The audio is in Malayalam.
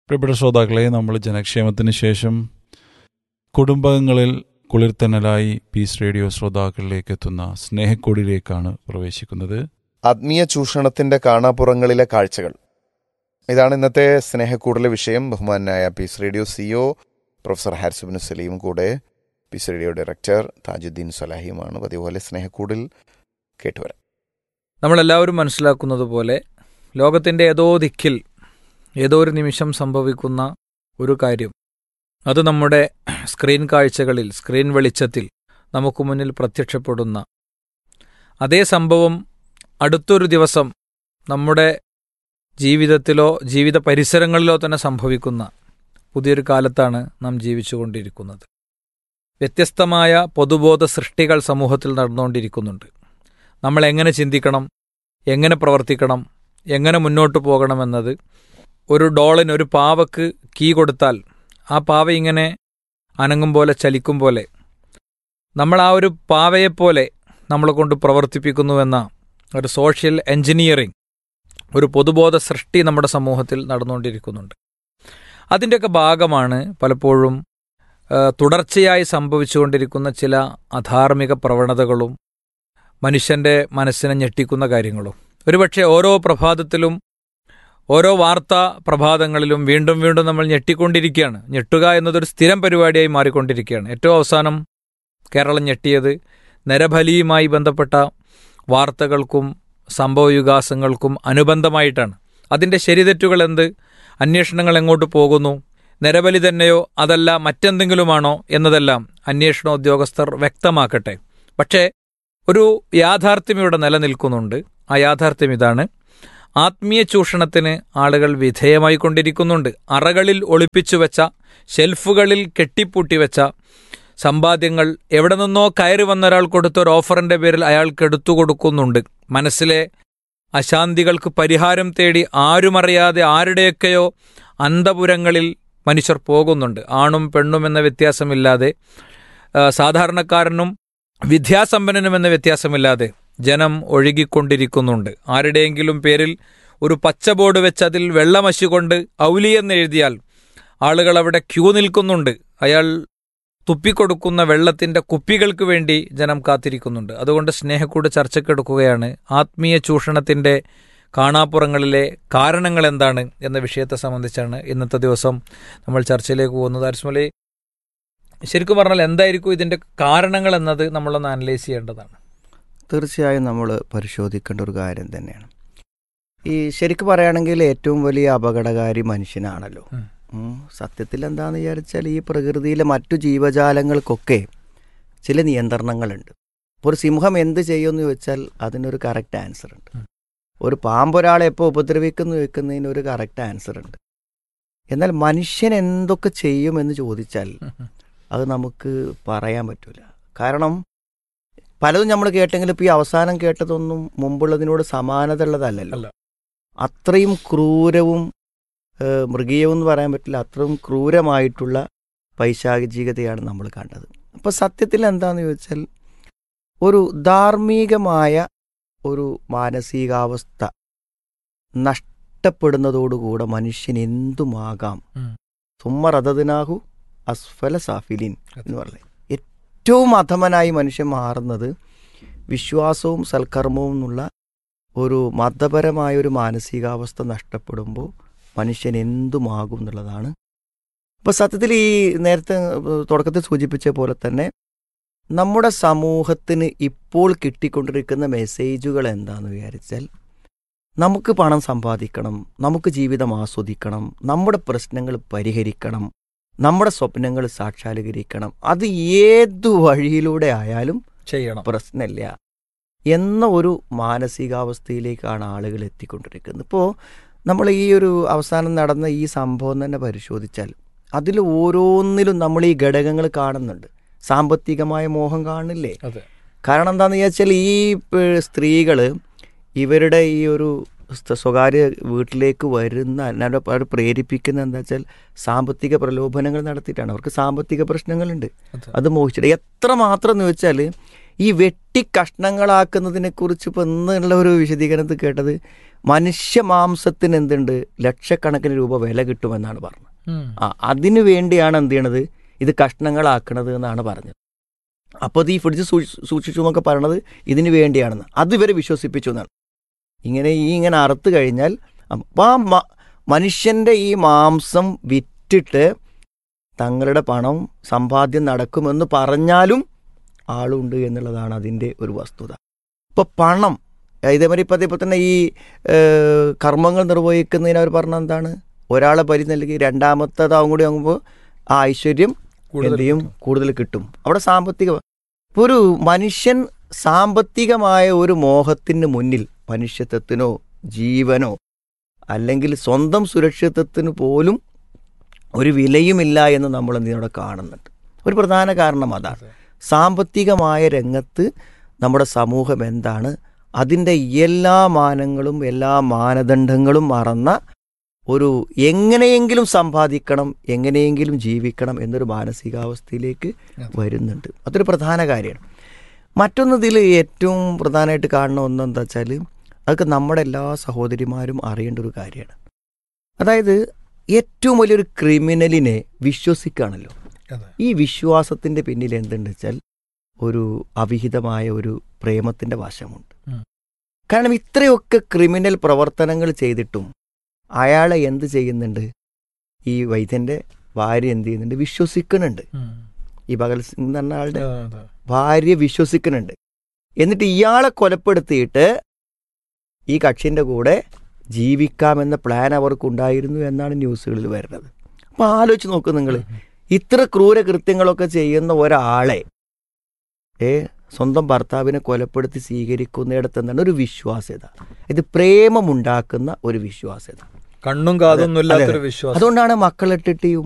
പ്രിയപ്പെട്ട ശ്രോതാക്കളെ നമ്മൾ ജനക്ഷേമത്തിന് ശേഷം കുടുംബങ്ങളിൽ കുളിർത്തനലായി പീസ് റേഡിയോ ശ്രോതാക്കളിലേക്ക് എത്തുന്ന സ്നേഹക്കോടിയിലേക്കാണ് പ്രവേശിക്കുന്നത് ആത്മീയ ചൂഷണത്തിന്റെ കാണാപ്പുറങ്ങളിലെ കാഴ്ചകൾ ഇതാണ് ഇന്നത്തെ സ്നേഹക്കൂടലെ വിഷയം ബഹുമാനായ peace radio CO professor Haris bin Saleem കൂടെ പീസ് റേഡിയോ ഡയറക്ടർ താജുദ്ദീൻ സലാഹിയുമാണ് പതിപോലെ സ്നേഹക്കൂടിൽ കേട്ടുവരാം നമ്മളെല്ലാവരും മനസ്സിലാക്കുന്നത് പോലെ ലോകത്തിൻ്റെ ഏതോ ദിക്കിൽ ഏതോ ഒരു നിമിഷം സംഭവിക്കുന്ന ഒരു കാര്യം അത് നമ്മുടെ സ്ക്രീൻ കാഴ്ചകളിൽ സ്ക്രീൻ വെളിച്ചത്തിൽ നമുക്ക് മുന്നിൽ പ്രത്യക്ഷപ്പെടുന്ന അതേ സംഭവം അടുത്തൊരു ദിവസം നമ്മുടെ ജീവിതത്തിലോ ജീവിത പരിസരങ്ങളിലോ തന്നെ സംഭവിക്കുന്ന പുതിയൊരു കാലത്താണ് നാം ജീവിച്ചുകൊണ്ടിരിക്കുന്നത് വ്യത്യസ്തമായ പൊതുബോധ സൃഷ്ടികൾ സമൂഹത്തിൽ നടന്നുകൊണ്ടിരിക്കുന്നുണ്ട് നമ്മൾ എങ്ങനെ ചിന്തിക്കണം എങ്ങനെ പ്രവർത്തിക്കണം എങ്ങനെ മുന്നോട്ട് പോകണമെന്നത് ഒരു ഡോളിന് ഒരു പാവക്ക് കീ കൊടുത്താൽ ആ പാവ ഇങ്ങനെ അനങ്ങും പോലെ ചലിക്കും പോലെ നമ്മൾ ആ ഒരു പാവയെപ്പോലെ നമ്മളെ കൊണ്ട് പ്രവർത്തിപ്പിക്കുന്നുവെന്ന ഒരു സോഷ്യൽ എഞ്ചിനീയറിംഗ് ഒരു പൊതുബോധ സൃഷ്ടി നമ്മുടെ സമൂഹത്തിൽ നടന്നുകൊണ്ടിരിക്കുന്നുണ്ട് അതിൻ്റെയൊക്കെ ഭാഗമാണ് പലപ്പോഴും ആ, തുടർച്ചയായി സംഭവിച്ചുകൊണ്ടിരിക്കുന്ന ചില അധാർമിക പ്രവണതകളും മനുഷ്യന്റെ മനസ്സിനെ ഞെട്ടിക്കുന്ന കാര്യങ്ങളും ഒരുപക്ഷെ ഓരോ പ്രഭാതത്തിലും ഓരോ വാർത്താ പ്രഭാതങ്ങളിലും വീണ്ടും വീണ്ടും നമ്മൾ ഞെട്ടിക്കൊണ്ടിരിക്കുകയാണ് ഞെട്ടുക എന്നതൊരു സ്ഥിരം പരിപാടിയായി മാറിക്കൊണ്ടിരിക്കുകയാണ് ഏറ്റവും അവസാനം കേരളം ഞെട്ടിയത് നരബലിയുമായി ബന്ധപ്പെട്ട വാർത്തകൾക്കും സംഭവവികാസങ്ങൾക്കും അനുബന്ധമായിട്ടാണ് അതിൻ്റെ ശരിതെറ്റുകൾ എന്ത് അന്വേഷണങ്ങൾ എങ്ങോട്ട് പോകുന്നു നരബലി തന്നെയോ അതല്ല മറ്റെന്തെങ്കിലുമാണോ എന്നതെല്ലാം അന്വേഷണ ഉദ്യോഗസ്ഥർ വ്യക്തമാക്കട്ടെ പക്ഷേ ഒരു യാഥാർത്ഥ്യം ഇവിടെ നിലനിൽക്കുന്നുണ്ട് ആ യാഥാർത്ഥ്യം ഇതാണ് ആത്മീയ ചൂഷണത്തിന് ആളുകൾ വിധേയമായി കൊണ്ടിരിക്കുന്നുണ്ട് അറകളിൽ ഒളിപ്പിച്ചു വെച്ച ഷെൽഫുകളിൽ കെട്ടിപ്പൂട്ടി വെച്ച സമ്പാദ്യങ്ങൾ എവിടെ നിന്നോ കയറി വന്ന ഒരാൾ കൊടുത്ത ഒരു ഓഫറിന്റെ പേരിൽ അയാൾക്ക് എടുത്തു കൊടുക്കുന്നുണ്ട് മനസ്സിലെ അശാന്തികൾക്ക് പരിഹാരം തേടി ആരുമറിയാതെ ആരുടെയൊക്കെയോ അന്തപുരങ്ങളിൽ മനുഷ്യർ പോകുന്നുണ്ട് ആണും പെണ്ണും എന്ന വ്യത്യാസമില്ലാതെ ആ, സാധാരണക്കാരനും വിദ്യാസമ്പന്നനും എന്ന വ്യത്യാസമില്ലാതെ ജനം ഒഴുകിക്കൊണ്ടിരിക്കുന്നുണ്ട് ആരുടെയെങ്കിലും പേരിൽ ഒരു പച്ച ബോർഡ് വെച്ച് അതിൽ വെള്ളമശി കൊണ്ട് ഔലി എന്ന് എഴുതിയാൽ ആളുകൾ അവിടെ ക്യൂ നിൽക്കുന്നുണ്ട് അയാൾ തുപ്പിക്കൊടുക്കുന്ന വെള്ളത്തിന്റെ കുപ്പികൾക്ക് വേണ്ടി ജനം കാത്തിരിക്കുന്നുണ്ട് അതുകൊണ്ട് സ്നേഹക്കൂട് ചർച്ചക്കെടുക്കുകയാണ് ആത്മീയ ചൂഷണത്തിന്റെ കാണാപ്പുറങ്ങളിലെ കാരണങ്ങൾ എന്താണ് എന്ന വിഷയത്തെ സംബന്ധിച്ചാണ് ഇന്നത്തെ ദിവസം നമ്മൾ ചർച്ചയിലേക്ക് പോകുന്നത് അരിസ്മലി ശരിക്കും പറഞ്ഞാൽ എന്തായിരിക്കും ഇതിന്റെ കാരണങ്ങൾ എന്നത് നമ്മളൊന്ന് അനലൈസ് ചെയ്യേണ്ടതാണ് തീർച്ചയായും നമ്മൾ പരിശോധിക്കേണ്ട ഒരു കാര്യം തന്നെയാണ് ഈ ശരിക്കും പറയുകയാണെങ്കിൽ ഏറ്റവും വലിയ അപകടകാരി മനുഷ്യനാണല്ലോ ഉം. ഉം. സത്യത്തിൽ എന്താണെന്ന് വിചാരിച്ചാൽ ഈ പ്രകൃതിയിലെ മറ്റു ജീവജാലങ്ങൾക്കൊക്കെ ചില നിയന്ത്രണങ്ങളുണ്ട് ഇപ്പോൾ ഒരു സിംഹം എന്ത് ചെയ്യുമെന്ന് ചോദിച്ചാൽ അതിനൊരു കറക്റ്റ് ആൻസർ ഉണ്ട് ഉം. ഒരു പാമ്പ് ഒരാളെ എപ്പോൾ ഉപദ്രവിക്കുന്നു വെക്കുന്നതിന് ഒരു കറക്റ്റ് ആൻസർ ഉണ്ട് എന്നാൽ മനുഷ്യൻ എന്തൊക്കെ ചെയ്യുമെന്ന് ചോദിച്ചാൽ അത് നമുക്ക് പറയാൻ പറ്റില്ല കാരണം പലതും നമ്മൾ കേട്ടെങ്കിലും ഇപ്പോൾ ഈ അവസാനം കേട്ടതൊന്നും മുമ്പുള്ളതിനോട് സമാനത ഉള്ളതല്ലല്ലോ അല്ല. അത്രയും ക്രൂരവും ഏഹ്, മൃഗീയവും എന്ന് പറയാൻ പറ്റില്ല അത്രയും ക്രൂരമായിട്ടുള്ള പൈശാചികതയാണ് നമ്മൾ കണ്ടത് അപ്പോൾ സത്യത്തിൽ എന്താണെന്ന് ചോദിച്ചാൽ ഒരു ധാർമ്മികമായ ഒരു മാനസികാവസ്ഥ നഷ്ടപ്പെടുന്നതോടുകൂടെ മനുഷ്യൻ എന്തുമാകാം ഉം. സുമ്മറതനാഹു അസ്ഫല സാഫിലിൻ എന്ന് പറഞ്ഞത് ഏറ്റവും അധമനായി മനുഷ്യൻ മാറുന്നത് വിശ്വാസവും സൽക്കർമ്മവും എന്നുള്ള ഒരു മതപരമായ ഒരു മാനസികാവസ്ഥ നഷ്ടപ്പെടുമ്പോൾ മനുഷ്യൻ എന്തുമാകും എന്നുള്ളതാണ് അപ്പോൾ സത്യത്തിൽ ഈ നേരത്തെ ഏഹ്, തുടക്കത്തിൽ സൂചിപ്പിച്ച പോലെ തന്നെ നമ്മുടെ സമൂഹത്തിന് ഇപ്പോൾ കിട്ടിക്കൊണ്ടിരിക്കുന്ന മെസ്സേജുകൾ എന്താണെന്ന് വിചാരിച്ചാൽ നമുക്ക് പണം സമ്പാദിക്കണം നമുക്ക് ജീവിതം ആസ്വദിക്കണം നമ്മുടെ പ്രശ്നങ്ങൾ പരിഹരിക്കണം നമ്മുടെ സ്വപ്നങ്ങൾ സാക്ഷാത്കരിക്കണം അത് ഏതു വഴിയിലൂടെ ആയാലും ചെയ്യണം പ്രശ്നമില്ല എന്ന ഒരു മാനസികാവസ്ഥയിലേക്കാണ് ആളുകൾ എത്തിക്കൊണ്ടിരിക്കുന്നത് ഇപ്പോൾ നമ്മൾ ഈ ഒരു അവസാനം നടന്ന ഈ സംഭവം തന്നെ പരിശോധിച്ചാൽ അതിൽ ഓരോന്നിലും നമ്മൾ ഈ ഘടകങ്ങൾ കാണുന്നുണ്ട് സാമ്പത്തികമായ മോഹം കാണില്ലേ അതെ കാരണം എന്താണെന്ന് വിചാരിച്ചാൽ ഈ സ്ത്രീകൾ ഇവരുടെ ഈ ഒരു സ്ഥ- സ്വകാര്യ വീട്ടിലേക്ക് വരുന്ന അല്ലാണ്ട് അവർ പ്രേരിപ്പിക്കുന്ന എന്താ വെച്ചാൽ സാമ്പത്തിക പ്രലോഭനങ്ങൾ നടത്തിയിട്ടാണ് അവർക്ക് സാമ്പത്തിക പ്രശ്നങ്ങളുണ്ട് അതെ. അത് മോഹിച്ചിട്ട് എത്ര മാത്രം എന്ന് വെച്ചാൽ ഈ വെട്ടി കഷ്ണങ്ങളാക്കുന്നതിനെ കുറിച്ച് ഇപ്പം എന്നുള്ള ഒരു വിശദീകരണത്തിൽ കേട്ടത് മനുഷ്യ മാംസത്തിന് എന്തുണ്ട് ലക്ഷക്കണക്കിന് രൂപ വില കിട്ടുമെന്നാണ് പറഞ്ഞത് ഉം. ആ അതിനു വേണ്ടിയാണ് എന്ത് ചെയ്യണത് ഇത് കഷ്ണങ്ങളാക്കണത് എന്നാണ് പറഞ്ഞത് അപ്പോൾ ഇത് ഈ ഫ്രിഡ്ജ് സൂക്ഷി- സൂക്ഷിച്ചു എന്നൊക്കെ പറയണത് ഇതിനു വേണ്ടിയാണെന്ന് അത് ഇവരെ വിശ്വസിപ്പിച്ചു എന്നാണ് ഇങ്ങനെ ഈ ഇങ്ങനെ അറുത്ത് കഴിഞ്ഞാൽ അപ്പം ആ മ- മനുഷ്യൻ്റെ ഈ മാംസം വിറ്റിട്ട് തങ്ങളുടെ പണം സമ്പാദ്യം നടക്കുമെന്ന് പറഞ്ഞാലും ആളുണ്ട് എന്നുള്ളതാണ് അതിൻ്റെ ഒരു വസ്തുത ഇപ്പോൾ പണം ഇതേമാതിരി ഇപ്പം ഇപ്പോൾ തന്നെ ഈ ഏഹ്, കർമ്മങ്ങൾ നിർവഹിക്കുന്നതിന് അവർ പറഞ്ഞ എന്താണ് ഒരാളെ പരി നൽകി രണ്ടാമത്തേതാവും കൂടി ആകുമ്പോൾ ആ ഐശ്വര്യം കൂടുതൽ എന്ത് ചെയ്യും കൂടുതൽ കിട്ടും അവിടെ സാമ്പത്തിക ഇപ്പൊ ഒരു മനുഷ്യൻ സാമ്പത്തികമായ ഒരു മോഹത്തിന് മുന്നിൽ മനുഷ്യത്വത്തിനോ ജീവനോ അല്ലെങ്കിൽ സ്വന്തം സുരക്ഷിതത്വത്തിന് പോലും ഒരു വിലയുമില്ല എന്ന് നമ്മൾ എന്തിനോടെ കാണുന്നുണ്ട് ഒരു പ്രധാന കാരണം അതാണ് സാമ്പത്തികമായ രംഗത്ത് നമ്മുടെ സമൂഹം എന്താണ് അതിൻ്റെ എല്ലാ മാനങ്ങളും എല്ലാ മാനദണ്ഡങ്ങളും മറന്ന ഒരു എങ്ങനെയെങ്കിലും സമ്പാദിക്കണം എങ്ങനെയെങ്കിലും ജീവിക്കണം എന്നൊരു മാനസികാവസ്ഥയിലേക്ക് വരുന്നുണ്ട് അതൊരു പ്രധാന കാര്യമാണ് മറ്റൊന്ന് ഇതിൽ ഏറ്റവും പ്രധാനമായിട്ട് കാണുന്ന ഒന്നെന്താ വെച്ചാൽ അതൊക്കെ നമ്മുടെ എല്ലാ സഹോദരിമാരും അറിയേണ്ട ഒരു കാര്യമാണ് അതായത് ഏറ്റവും വലിയൊരു ക്രിമിനലിനെ വിശ്വസിക്കുകയാണല്ലോ അതെ. ഈ വിശ്വാസത്തിൻ്റെ പിന്നിൽ എന്തുണ്ട് വെച്ചാൽ ഒരു അവിഹിതമായ ഒരു പ്രേമത്തിൻ്റെ വശമുണ്ട് ഉം. കാരണം ഇത്രയൊക്കെ ക്രിമിനൽ പ്രവർത്തനങ്ങൾ ചെയ്തിട്ടും അയാളെ എന്ത് ചെയ്യുന്നുണ്ട് ഈ വൈദ്യൻ്റെ ഭാര്യ എന്ത് ചെയ്യുന്നുണ്ട് വിശ്വസിക്കുന്നുണ്ട് ഉം. ഈ ഭഗത് സിംഗ് എന്ന് പറഞ്ഞ ആളുടെ അതെ, അതെ. ഭാര്യ വിശ്വസിക്കുന്നുണ്ട് എന്നിട്ട് ഇയാളെ കൊലപ്പെടുത്തിയിട്ട് ഈ കക്ഷിൻ്റെ കൂടെ ജീവിക്കാമെന്ന പ്ലാൻ അവർക്കുണ്ടായിരുന്നു എന്നാണ് ന്യൂസുകളിൽ വരുന്നത് അപ്പോൾ ആലോചിച്ച് നോക്കൂ നിങ്ങൾ ഇത്ര ക്രൂര കൃത്യങ്ങളൊക്കെ ചെയ്യുന്ന ഒരാളെ ഏ സ്വന്തം ഭർത്താവിനെ കൊലപ്പെടുത്തി സ്വീകരിക്കുന്നിടത്ത് എന്താണ് ഒരു വിശ്വാസ്യത ഇത് പ്രേമമുണ്ടാക്കുന്ന ഒരു വിശ്വാസ്യത കണ്ണും കാതൊന്നും അതെ, ഇല്ലാത്തൊരു അതെ. വിശ്വാസം അതുകൊണ്ടാണ് മക്കളിട്ടിട്ട് ഈ